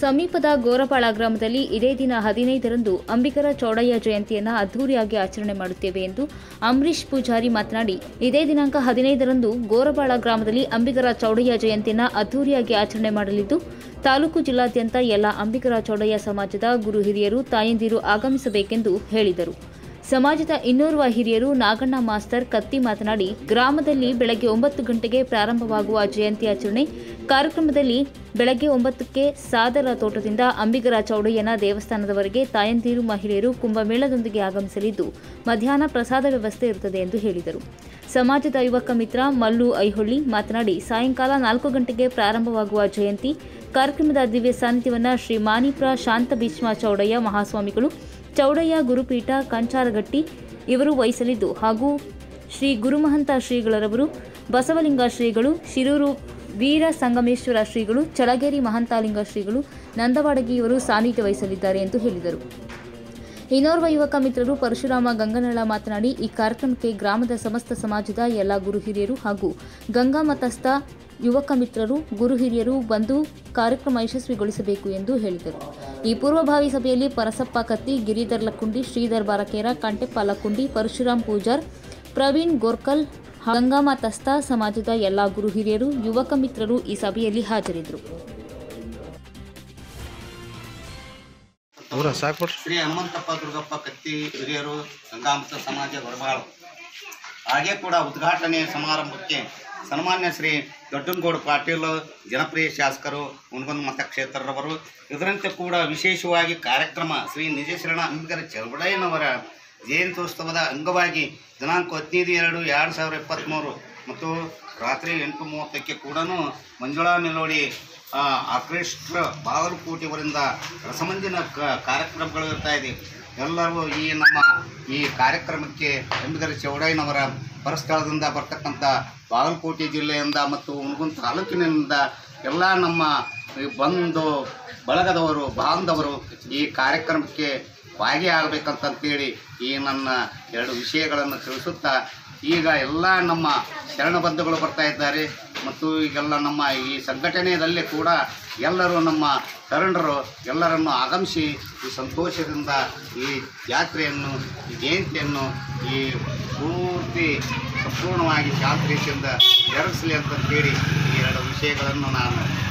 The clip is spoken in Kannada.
ಸಮೀಪದ ಗೋರಪಾಳ ಗ್ರಾಮದಲ್ಲಿ ಇದೇ ದಿನ ಹದಿನೈದರಂದು ಅಂಬಿಗರ ಚೌಡಯ್ಯ ಜಯಂತಿಯನ್ನು ಅದ್ದೂರಿಯಾಗಿ ಆಚರಣೆ ಮಾಡುತ್ತೇವೆ ಎಂದು ಅಂಬರೀಶ್ ಪೂಜಾರಿ ಮಾತನಾಡಿ ಇದೇ ದಿನಾಂಕ ಹದಿನೈದರಂದು ಗೋರಪಾಳ ಗ್ರಾಮದಲ್ಲಿ ಅಂಬಿಗರ ಚೌಡಯ್ಯ ಜಯಂತಿಯನ್ನು ಅದ್ದೂರಿಯಾಗಿ ಆಚರಣೆ ಮಾಡಲಿದ್ದು ತಾಲೂಕು ಜಿಲ್ಲಾದ್ಯಂತ ಎಲ್ಲ ಅಂಬಿಗರ ಚೌಡಯ್ಯ ಸಮಾಜದ ಗುರು ಹಿರಿಯರು ತಾಯಂದಿರು ಆಗಮಿಸಬೇಕೆಂದು ಹೇಳಿದರು ಸಮಾಜದ ಇನ್ನೋರ್ವ ಹಿರಿಯರು ನಾಗಣ್ಣ ಮಾಸ್ತರ್ ಕತ್ತಿ ಮಾತನಾಡಿ ಗ್ರಾಮದಲ್ಲಿ ಬೆಳಗ್ಗೆ ಒಂಬತ್ತು ಗಂಟೆಗೆ ಪ್ರಾರಂಭವಾಗುವ ಜಯಂತಿ ಆಚರಣೆ ಕಾರ್ಯಕ್ರಮದಲ್ಲಿ ಬೆಳಗ್ಗೆ ಒಂಬತ್ತಕ್ಕೆ ಸಾದರ ತೋಟದಿಂದ ಅಂಬಿಗರ ಚೌಡಯ್ಯನ ದೇವಸ್ಥಾನದವರೆಗೆ ತಾಯಂದಿರು ಮಹಿಳೆಯರು ಕುಂಭಮೇಳದೊಂದಿಗೆ ಆಗಮಿಸಲಿದ್ದು ಮಧ್ಯಾಹ್ನ ಪ್ರಸಾದ ವ್ಯವಸ್ಥೆ ಇರುತ್ತದೆ ಎಂದು ಹೇಳಿದರು ಸಮಾಜದ ಯುವಕ ಮಿತ್ರ ಮಲ್ಲು ಐಹೊಳ್ಳಿ ಮಾತನಾಡಿ ಸಾಯಂಕಾಲ ನಾಲ್ಕು ಗಂಟೆಗೆ ಪ್ರಾರಂಭವಾಗುವ ಜಯಂತಿ ಕಾರ್ಯಕ್ರಮದ ದಿವ್ಯ ಸಾನ್ನಿಧ್ಯವನ್ನು ಶ್ರೀ ಮಾನಿಪ್ರ ಶಾಂತ ಭೀಷ್ಮ ಚೌಡಯ್ಯ ಮಹಾಸ್ವಾಮಿಗಳು ಚೌಡಯ್ಯ ಗುರುಪೀಠ ಕಂಚಾರಗಟ್ಟಿ ಇವರು ವಹಿಸಲಿದ್ದು ಹಾಗೂ ಶ್ರೀ ಗುರುಮಹಂತ ಶ್ರೀಗಳರವರು ಬಸವಲಿಂಗ ಶ್ರೀಗಳು ಶಿರೂರು ವೀರ ಸಂಗಮೇಶ್ವರ ಶ್ರೀಗಳು ಚಳಗೇರಿ ಮಹಂತಾಲಿಂಗ ಶ್ರೀಗಳು ನಂದವಾಡಗಿ ಇವರು ಸಾನ್ನಿಧ್ಯ ವಹಿಸಲಿದ್ದಾರೆ ಎಂದು ಹೇಳಿದರು ಇನ್ನೋರ್ವ ಯುವಕ ಮಿತ್ರರು ಪರಶುರಾಮ ಗಂಗನಳ ಮಾತನಾಡಿ ಈ ಕಾರ್ಯಕ್ರಮಕ್ಕೆ ಗ್ರಾಮದ ಸಮಸ್ತ ಸಮಾಜದ ಎಲ್ಲ ಗುರು ಹಿರಿಯರು ಹಾಗೂ ಗಂಗಾ ಮತಸ್ಥ ಯುವಕ ಮಿತ್ರರು ಗುರು ಹಿರಿಯರು ಬಂದು ಕಾರ್ಯಕ್ರಮ ಯಶಸ್ವಿಗೊಳಿಸಬೇಕು ಎಂದು ಹೇಳಿದರು ಈ ಪೂರ್ವಭಾವಿ ಸಭೆಯಲ್ಲಿ ಪರಸಪ್ಪ ಕತ್ತಿ ಗಿರಿಧರ್ ಲಕ್ಕುಂಡಿ ಶ್ರೀಧರ್ ಬಾರಕೇರ ಕಂಟೆಪ್ಪ ಲಕ್ಕುಂಡಿ ಪರಶುರಾಮ್ ಪೂಜಾರ್ ಪ್ರವೀಣ್ ಗೋರ್ಕಲ್ ಗಂಗಾಮತಸ್ಥ ಸಮಾಜದ ಎಲ್ಲ ಗುರು ಹಿರಿಯರು ಯುವಕ ಮಿತ್ರರು ಈ ಸಭೆಯಲ್ಲಿ ಹಾಜರಿದ್ದರು ಊರ ಸಾಕ್ಬಿಡ್ರಿ ಶ್ರೀ ಹನುಮಂತಪ್ಪ ದುರ್ಗಪ್ಪ ಕತ್ತಿ ಹಿರಿಯರು ಗಂಗಾಮತ ಸಮಾಜ ಹೊರಬಾಳು ಹಾಗೆ ಕೂಡ ಉದ್ಘಾಟನೆ ಸಮಾರಂಭಕ್ಕೆ ಸನ್ಮಾನ್ಯ ಶ್ರೀ ದೊಡ್ಡನಗೌಡ ಪಾಟೀಲ್ ಜನಪ್ರಿಯ ಶಾಸಕರು ಹುಣಗೊಂದು ಮತಕ್ಷೇತ್ರರವರು ಇದರಂತೆ ಕೂಡ ವಿಶೇಷವಾಗಿ ಕಾರ್ಯಕ್ರಮ ಶ್ರೀ ನಿಜಶರಣ ಅಂಬಿಗರ ಚೌಡಯ್ಯನವರ ಜಯಂತ್ಯೋತ್ಸವದ ಅಂಗವಾಗಿ ದಿನಾಂಕ ಹದಿನೈದು ಎರಡು ಎರಡು ಸಾವಿರ ಇಪ್ಪತ್ತ್ಮೂರು ಮತ್ತು ರಾತ್ರಿ ಎಂಟು ಮೂವತ್ತಕ್ಕೆ ಕೂಡ ಮಂಜುಳಾ ಮೆಲೋಡಿ ಆ, ಆರ್ಕೆಸ್ಟ್ರ ಬಾಗಲಕೋಟೆಯವರಿಂದ ರಸಮಂದಿನ ಕ ಕಾರ್ಯಕ್ರಮಗಳು ಇರ್ತಾ ಇದೆ ಎಲ್ಲರೂ ಈ ನಮ್ಮ ಈ ಕಾರ್ಯಕ್ರಮಕ್ಕೆ ಅಂಬಿಗರ ಚೌಡಯ್ಯನವರ ಪರಸ್ಥಳದಿಂದ ಬರ್ತಕ್ಕಂಥ ಬಾಗಲಕೋಟೆ ಜಿಲ್ಲೆಯಿಂದ ಮತ್ತು ಹುಣಗುಂದ ತಾಲೂಕಿನಿಂದ ಎಲ್ಲ ನಮ್ಮ ಈ ಬಂಧು ಬಳಗದವರು ಬಾಂಧವರು ಈ ಕಾರ್ಯಕ್ರಮಕ್ಕೆ ಭಾಗಿಯಾಗಬೇಕಂತಂತೇಳಿ ಈ ನನ್ನ ಎರಡು ವಿಷಯಗಳನ್ನು ತಿಳಿಸುತ್ತಾ ಈಗ ಎಲ್ಲ ನಮ್ಮ ಶರಣ ಬಂಧುಗಳು ಬರ್ತಾ ಇದ್ದಾರೆ ಮತ್ತು ಈಗೆಲ್ಲ ನಮ್ಮ ಈ ಸಂಘಟನೆಯಲ್ಲಿ ಕೂಡ ಎಲ್ಲರೂ ನಮ್ಮ ಶರಣರು ಎಲ್ಲರನ್ನು ಆಗಮಿಸಿ ಈ ಸಂತೋಷದಿಂದ ಈ ಜಾತ್ರೆಯನ್ನು ಈ ಜಯಂತಿಯನ್ನು ಈ ಪೂರ್ತಿ ಸಂಪೂರ್ಣವಾಗಿ ಶಾಂತಿಯಿಂದ ಜರುಗಿಸಲಿ ಅಂತಂತೇಳಿ ಈ ಎರಡು ವಿಷಯಗಳನ್ನು ನಾನು